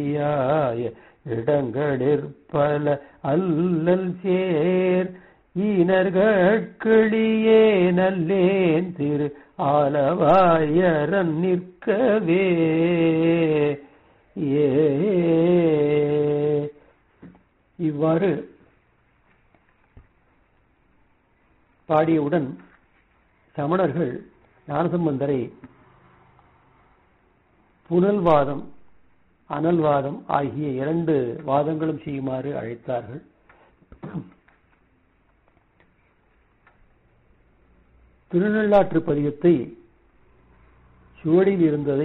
யாய இடங்களிற்பல அல்லல் சேர் ஈனர்கட்கிளியே நல்லேன் திரு ஆலவாயரன் நிற்கவே ஏ இவ்வாறு பாடியவுடன் சமணர்கள் ஞானசம்பந்தரை புனல்வாதம் அனல்வாதம் ஆகிய இரண்டு வாதங்களும் செய்யுமாறு அழைத்தார்கள் திருநள்ளாற்று பதிகத்தை சுவடியில் இருந்ததை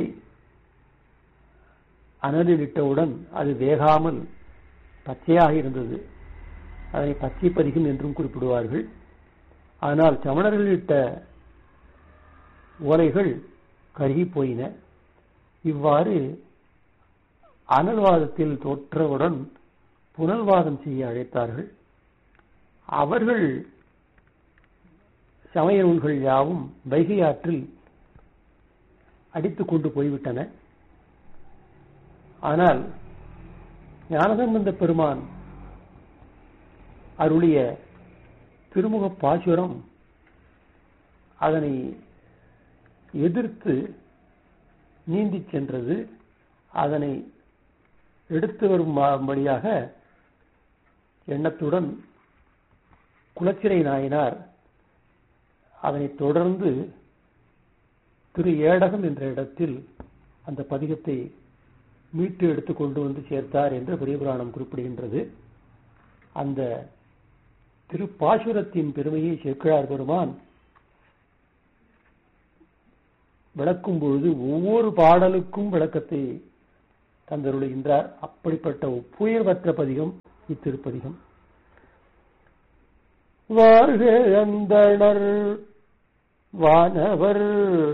அனலிலிட்டவுடன் அது வேகாமல் பச்சையாக இருந்தது அதனை பச்சை பதிகம் என்றும் குறிப்பிடுவார்கள் ஆனால் சமணர்கள் இட்ட ஓலைகள் கருகி போயின இவ்வாறு அனல்வாதத்தில் தோற்றவுடன் புனல்வாதம் செய்ய அழைத்தார்கள் அவர்கள் சமய நூல்கள் யாவும் வைகை ஆற்றில் அடித்துக் கொண்டு போய்விட்டன ஆனால் ஞானசம்பந்த பெருமான் அருளிய திருமுக பாசுரம் அதனை எதிர்த்து நீந்தி சென்றது அதனை எடுத்து வரும்படியாக எண்ணத்துடன் குலச்சிறை நாயனார் அதனை தொடர்ந்து திரு ஏடகம் என்ற இடத்தில் அந்த பதிகத்தை மீட்டு எடுத்து கொண்டு வந்து சேர்த்தார் என்று பெரிய புராணம் குறிப்பிடுகின்றது அந்த திருப்பாசுரத்தின் பெருமையை சேக்கிழார் பெருமான் விளக்கும் பொழுது ஒவ்வொரு பாடலுக்கும் விளக்கத்தை தந்தருளுகின்றார் அப்படிப்பட்ட ஒப்புயர்வற்ற பதிகம் இத்திருப்பதிகம் வாழ்க அந்தணர் வானவர்